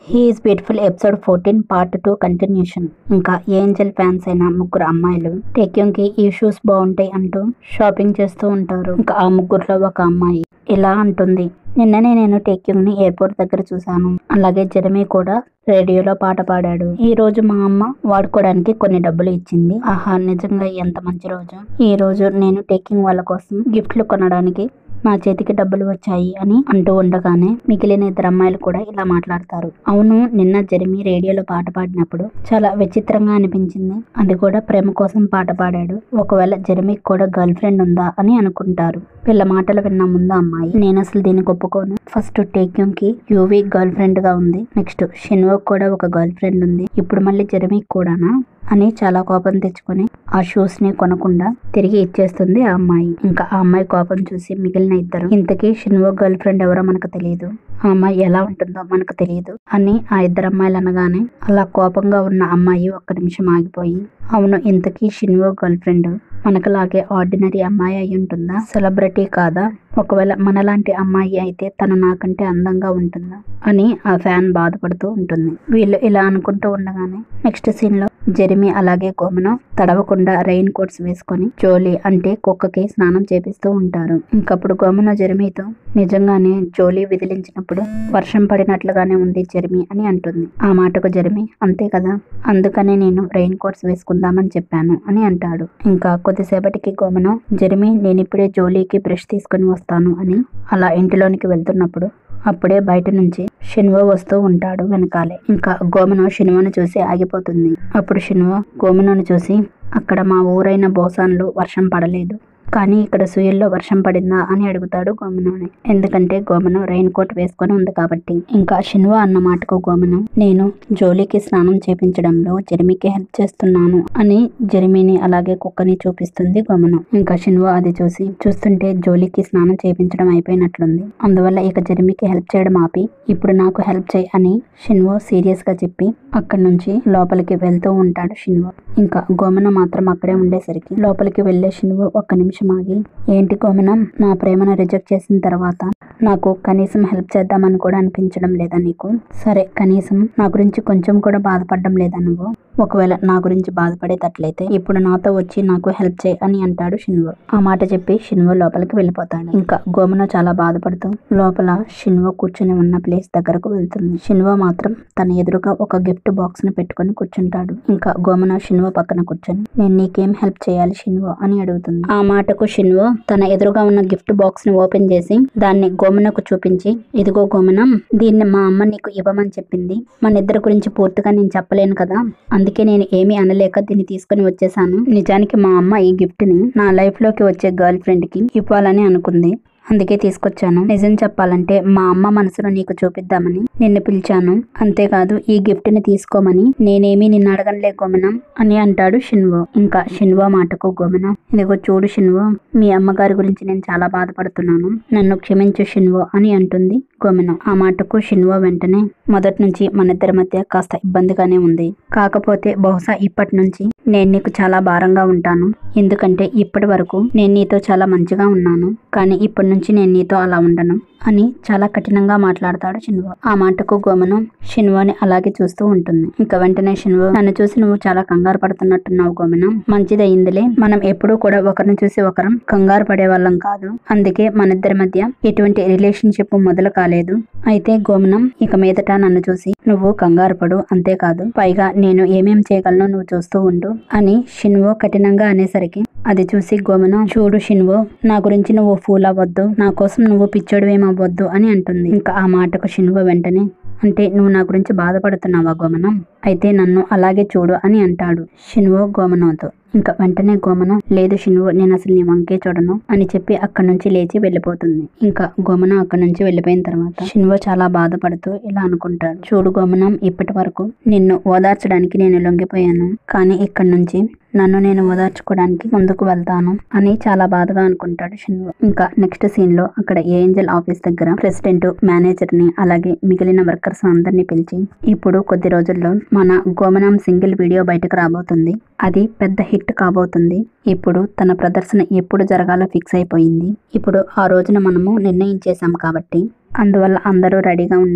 he's beautiful episode fourteen part two continuation ఇంకా angel fans అయిన ముగ్గురు అమ్మాయిలు టెక్యూంకి ఈ షూస్ బాగుంటాయి అంటూ షాపింగ్ చేస్తూ ఉంటారు ఇంకా ఆ ముగ్గురులో ఒక అమ్మాయి ఇలా అంటుంది నిన్ననే నేను టెక్యూంగ్ ని ఎయిర్పోర్ట్ దగ్గర చూశాను అలాగే జెరమీ కూడా రేడియోలో పాట పాడాడు ఈ రోజు మా అమ్మ వాడుకోవడానికి కొన్ని డబ్బులు ఇచ్చింది ఆహా నిజంగా ఎంత మంచి రోజు ఈ రోజు నేను టెక్కింగ్ వాళ్ళ కోసం గిఫ్ట్లు కొనడానికి నా చేతికి డబ్బులు వచ్చాయి అని అంటూ ఉండగానే మిగిలిన ఇద్దరు అమ్మాయిలు కూడా ఇలా మాట్లాడతారు అవును నిన్న జెరమీ రేడియోలో పాట పాడినప్పుడు చాలా విచిత్రంగా అనిపించింది అది కూడా ప్రేమ కోసం పాట పాడాడు ఒకవేళ జెరమీకి కూడా గర్ల్ ఫ్రెండ్ ఉందా అని అనుకుంటారు వీళ్ళ మాటలు విన్న ముందు అమ్మాయి నేను అసలు దీనికి ఒప్పుకోను ఫస్ట్ టేక్యూమ్ కి యూవి గర్ల్ ఫ్రెండ్ గా ఉంది నెక్స్ట్ షిన్వో కూడా ఒక గర్ల్ ఫ్రెండ్ ఉంది ఇప్పుడు మళ్ళీ జెరమీకి కూడానా అని చాలా కోపం తెచ్చుకొని ఆ షూస్ ని కొనకుండా తిరిగి ఇచ్చేస్తుంది ఆ అమ్మాయి ఇంకా ఆ అమ్మాయి కోపం చూసి మిగిలిన ఇద్దరు ఇంతకీ షిన్వో గర్ల్ ఫ్రెండ్ ఎవరో మనకు తెలియదు ఆ అమ్మాయి ఎలా ఉంటుందో మనకు తెలియదు అని ఆ ఇద్దరు అమ్మాయిలు అనగానే అలా కోపంగా ఉన్న అమ్మాయి ఒక్క నిమిషం ఆగిపోయి అవును ఇంతకీ షిన్వో గర్ల్ ఫ్రెండ్ మనకులాగే ఆర్డినరీ అమ్మాయి అయి ఉంటుందా సెలబ్రిటీ కాదా ఒకవేళ మనలాంటి అమ్మాయి అయితే తను నాకంటే అందంగా ఉంటుందా అని ఆ ఫ్యాన్ బాధపడుతూ ఉంటుంది వీళ్ళు ఇలా అనుకుంటూ ఉండగానే నెక్స్ట్ సీన్ లో జెరిమి అలాగే గోమను తడవకుండా రెయిన్ కోట్స్ వేసుకొని జోలీ అంటే కుక్కకి స్నానం చేపిస్తూ ఉంటారు ఇంకప్పుడు గోమను జెరిమితో నిజంగానే జోలీ విదిలించినప్పుడు వర్షం పడినట్లుగానే ఉంది జెరిమి అని అంటుంది ఆ మాటకు జెరిమి అంతే కదా అందుకనే నేను రెయిన్ కోట్స్ వేసుకుందామని చెప్పాను అని అంటాడు ఇంకా కొద్దిసేపటికి గోమను జెరిమి నేను ఇప్పుడే జోలీకి బ్రష్ తీసుకుని వస్తాను అని అలా ఇంటిలోనికి వెళ్తున్నప్పుడు అప్పుడే బయట నుంచి షిన్వో వస్తూ ఉంటాడు వెనకాలే ఇంకా గోమను షిన్వోను చూసి ఆగిపోతుంది అప్పుడు షిన్వో గోమనును చూసి అక్కడ మా ఊరైన బోసాన్లో వర్షం పడలేదు కానీ ఇక్కడ సుయల్లో వర్షం పడిందా అని అడుగుతాడు గోమనుని ఎందుకంటే గోమను రెయిన్ కోట్ వేసుకొని ఉంది కాబట్టి ఇంకా షిన్వా అన్న మాటకు గోమను నేను జోలీకి స్నానం చేపించడంలో జెరిమికి హెల్ప్ చేస్తున్నాను అని జెరిమిని అలాగే కుక్కని చూపిస్తుంది గోమను ఇంకా షిన్వా అది చూసి చూస్తుంటే జోలీకి స్నానం చేపించడం అయిపోయినట్లుంది అందువల్ల ఇక జెరిమికి హెల్ప్ చేయడం ఆపి ఇప్పుడు నాకు హెల్ప్ చేయి అని షిన్వో సీరియస్ గా చెప్పి అక్కడి నుంచి లోపలికి వెళ్తూ ఉంటాడు షిన్వో ఇంకా గోమన మాత్రం అక్కడే ఉండేసరికి లోపలికి వెళ్లే షిన్వో ఒక్క నిమిషం ఆగి ఏంటి గోమనం నా ప్రేమను రిజెక్ట్ చేసిన తర్వాత నాకు కనీసం హెల్ప్ చేద్దామని కూడా అనిపించడం లేదా నీకు సరే కనీసం నా గురించి కొంచెం కూడా బాధపడడం లేదా నువ్వు ఒకవేళ నా గురించి బాధపడేటట్లయితే ఇప్పుడు నాతో వచ్చి నాకు హెల్ప్ చేయి అని అంటాడు షిన్వో ఆ మాట చెప్పి షిన్వో లోపలికి వెళ్ళిపోతాడు ఇంకా గోమన చాలా బాధపడుతూ లోపల షిన్వో కూర్చుని ఉన్న ప్లేస్ దగ్గరకు వెళ్తుంది షిన్వో మాత్రం తన ఎదురుగా ఒక గిఫ్ట్ బాక్స్ ని పెట్టుకొని కూర్చుంటాడు ఇంకా గోమన షిన్వో పక్కన కూర్చొని నేను నీకేం హెల్ప్ చేయాలి షిన్వో అని అడుగుతుంది ఆ మాటకు షిన్వో తన ఎదురుగా ఉన్న గిఫ్ట్ బాక్స్ ని ఓపెన్ చేసి దాన్ని గోమనకు చూపించి ఇదిగో గోమనం దీన్ని మా అమ్మ నీకు ఇవ్వమని చెప్పింది మన ఇద్దరి గురించి పూర్తిగా నేను చెప్పలేను కదా అందుకే నేను ఏమీ అనలేక దీన్ని తీసుకొని వచ్చేసాను నిజానికి మా అమ్మ ఈ గిఫ్ట్ ని నా లైఫ్ లోకి వచ్చే గర్ల్ ఫ్రెండ్ కి ఇవ్వాలని అనుకుంది అందుకే తీసుకొచ్చాను నిజం చెప్పాలంటే మా అమ్మ మనసును నీకు చూపిద్దామని నిన్ను పిలిచాను అంతేకాదు ఈ గిఫ్ట్ ని తీసుకోమని నేనేమీ నిన్ను అడగనులే గోమనం అని అంటాడు షిన్వో ఇంకా షిన్వో మాటకు గోమనం ఇదిగో చూడు షిన్వో మీ అమ్మగారి గురించి నేను చాలా బాధపడుతున్నాను నన్ను క్షమించు షిన్వో అని అంటుంది గోమనం ఆ మాటకు షిన్వో వెంటనే మొదటి నుంచి మన ఇద్దరి మధ్య కాస్త ఇబ్బందిగానే ఉంది కాకపోతే బహుశా ఇప్పటి నుంచి నేను నీకు చాలా భారంగా ఉంటాను ఎందుకంటే ఇప్పటి వరకు నేను నీతో చాలా మంచిగా ఉన్నాను కానీ ఇప్పటి నుంచి నేను నీతో అలా ఉండను అని చాలా కఠినంగా మాట్లాడతాడు షిన్వో ఆ మాటకు గోమను షిన్వోని అలాగే చూస్తూ ఉంటుంది ఇంకా వెంటనే షిన్వో నన్ను చూసి నువ్వు చాలా కంగారు పడుతున్నట్టున్నావు గోమనం మంచిదయ్యిందిలే మనం ఎప్పుడూ కూడా ఒకరిని చూసి ఒకరం కంగారు పడే వాళ్ళం కాదు అందుకే మన ఇద్దరి మధ్య ఎటువంటి రిలేషన్షిప్ మొదలు కాలేదు అయితే గోమనం ఇక మీదట నన్ను చూసి నువ్వు కంగారు పడు అంతేకాదు పైగా నేను ఏమేం చేయగలను నువ్వు చూస్తూ ఉండు అని షిన్వో కఠినంగా అనేసరికి అది చూసి గోమను చూడు షిన్వో నా గురించి నువ్వు ఫూల్ అవ్వద్దు నా కోసం నువ్వు పిచ్చోడివేమవ్వద్దు అని అంటుంది ఇంకా ఆ మాటకు షిన్వో వెంటనే అంటే నువ్వు నా గురించి బాధపడుతున్నావా గోమనం అయితే నన్ను అలాగే చూడు అని అంటాడు షిన్వో గోమనంతో ఇంకా వెంటనే గోమనం లేదు షిన్వో నేను అసలు నీ వంకే చూడను అని చెప్పి అక్కడి నుంచి లేచి వెళ్ళిపోతుంది ఇంకా గోమనం అక్కడి నుంచి వెళ్ళిపోయిన తర్వాత షిన్వో చాలా బాధపడుతూ ఇలా అనుకుంటాడు చూడు గోమనం ఇప్పటి వరకు నిన్ను ఓదార్చడానికి నేను లొంగిపోయాను కానీ ఇక్కడి నుంచి నన్ను నేను ఓదార్చుకోవడానికి ముందుకు వెళ్తాను అని చాలా బాధగా అనుకుంటాడు షిన్వో ఇంకా నెక్స్ట్ సీన్ లో అక్కడ ఏంజల్ ఆఫీస్ దగ్గర ప్రెసిడెంట్ మేనేజర్ ని అలాగే మిగిలిన వర్కర్స్ అందరినీ పిలిచి ఇప్పుడు కొద్ది రోజుల్లో మన గోమనం సింగిల్ వీడియో బయటకు రాబోతుంది అది పెద్ద హిట్ కాబోతుంది ఇప్పుడు తన ప్రదర్శన ఎప్పుడు జరగాలో ఫిక్స్ అయిపోయింది ఇప్పుడు ఆ రోజున మనము నిర్ణయించేశాం కాబట్టి అందువల్ల అందరూ రెడీగా ఉండండి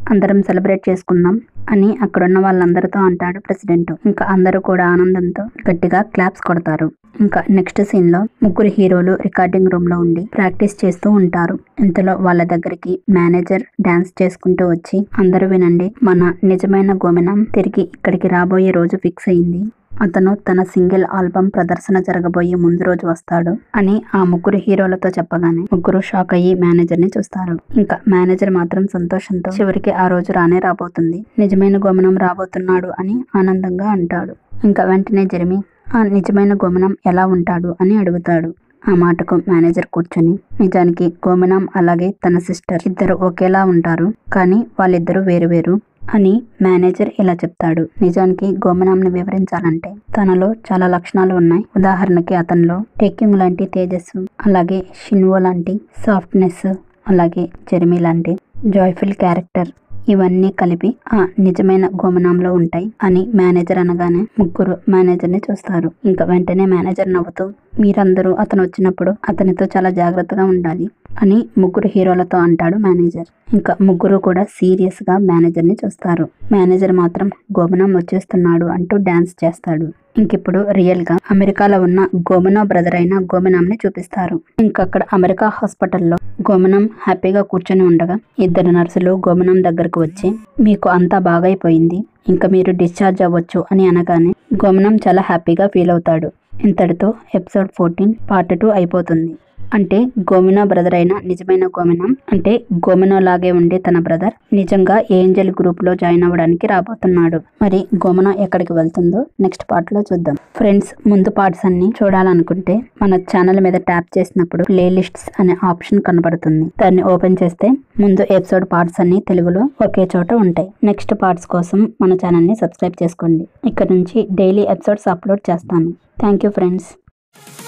అందరం సెలబ్రేట్ చేసుకుందాం అని అక్కడున్న వాళ్ళందరితో అంటాడు ప్రెసిడెంట్ ఇంకా అందరూ కూడా ఆనందంతో గట్టిగా క్లాప్స్ కొడతారు ఇంకా నెక్స్ట్ సీన్ లో ముగ్గురు హీరోలు రికార్డింగ్ రూమ్ లో ఉండి ప్రాక్టీస్ చేస్తూ ఉంటారు ఇంతలో వాళ్ళ దగ్గరికి మేనేజర్ డాన్స్ చేసుకుంటూ వచ్చి అందరూ వినండి మన నిజమైన గోమెనం తిరిగి ఇక్కడికి రాబోయే రోజు ఫిక్స్ అయింది అతను తన సింగిల్ ఆల్బమ్ ప్రదర్శన జరగబోయే ముందు రోజు వస్తాడు అని ఆ ముగ్గురు హీరోలతో చెప్పగానే ముగ్గురు షాక్ అయ్యి మేనేజర్ ని చూస్తారు ఇంకా మేనేజర్ మాత్రం సంతోషంతో చివరికి ఆ రోజు రానే రాబోతుంది నిజమైన గోమనం రాబోతున్నాడు అని ఆనందంగా అంటాడు ఇంకా వెంటనే జరిమి ఆ నిజమైన గోమనం ఎలా ఉంటాడు అని అడుగుతాడు ఆ మాటకు మేనేజర్ కూర్చొని నిజానికి గోమనం అలాగే తన సిస్టర్ ఇద్దరు ఒకేలా ఉంటారు కానీ వాళ్ళిద్దరూ వేరు వేరు అని మేనేజర్ ఇలా చెప్తాడు నిజానికి గోమనాంని వివరించాలంటే తనలో చాలా లక్షణాలు ఉన్నాయి ఉదాహరణకి అతనిలో టెక్కింగ్ లాంటి తేజస్సు అలాగే షిన్వో లాంటి సాఫ్ట్నెస్ అలాగే జెర్మీ లాంటి జాయ్ఫుల్ క్యారెక్టర్ ఇవన్నీ కలిపి ఆ నిజమైన గోమనంలో ఉంటాయి అని మేనేజర్ అనగానే ముగ్గురు మేనేజర్ని చూస్తారు ఇంకా వెంటనే మేనేజర్ నవ్వుతూ మీరందరూ అతను వచ్చినప్పుడు అతనితో చాలా జాగ్రత్తగా ఉండాలి అని ముగ్గురు హీరోలతో అంటాడు మేనేజర్ ఇంకా ముగ్గురు కూడా సీరియస్ గా మేనేజర్ ని చూస్తారు మేనేజర్ మాత్రం గోమనం వచ్చేస్తున్నాడు అంటూ డాన్స్ చేస్తాడు ఇంకిప్పుడు రియల్ గా అమెరికాలో ఉన్న గోమనా బ్రదర్ అయిన గోమనాం ని చూపిస్తారు ఇంకక్కడ అమెరికా హాస్పిటల్లో గోమనం హ్యాపీగా కూర్చొని ఉండగా ఇద్దరు నర్సులు గోమనం దగ్గరకు వచ్చి మీకు అంతా బాగైపోయింది ఇంకా మీరు డిశ్చార్జ్ అవ్వచ్చు అని అనగానే గోమనం చాలా హ్యాపీగా ఫీల్ అవుతాడు ఇంతటితో ఎపిసోడ్ ఫోర్టీన్ పార్ట్ టూ అయిపోతుంది అంటే గోమినా బ్రదర్ అయిన నిజమైన గోమినం అంటే గోమినో లాగే ఉండే తన బ్రదర్ నిజంగా ఏంజల్ గ్రూప్ లో జాయిన్ అవ్వడానికి రాబోతున్నాడు మరి గోమన ఎక్కడికి వెళ్తుందో నెక్స్ట్ పార్ట్ లో చూద్దాం ఫ్రెండ్స్ ముందు పార్ట్స్ అన్ని చూడాలనుకుంటే మన ఛానల్ మీద ట్యాప్ చేసినప్పుడు ప్లే లిస్ట్స్ అనే ఆప్షన్ కనబడుతుంది దాన్ని ఓపెన్ చేస్తే ముందు ఎపిసోడ్ పార్ట్స్ అన్ని తెలుగులో ఒకే చోట ఉంటాయి నెక్స్ట్ పార్ట్స్ కోసం మన ఛానల్ ని సబ్స్క్రైబ్ చేసుకోండి ఇక్కడ నుంచి డైలీ ఎపిసోడ్స్ అప్లోడ్ చేస్తాను థ్యాంక్ యూ ఫ్రెండ్స్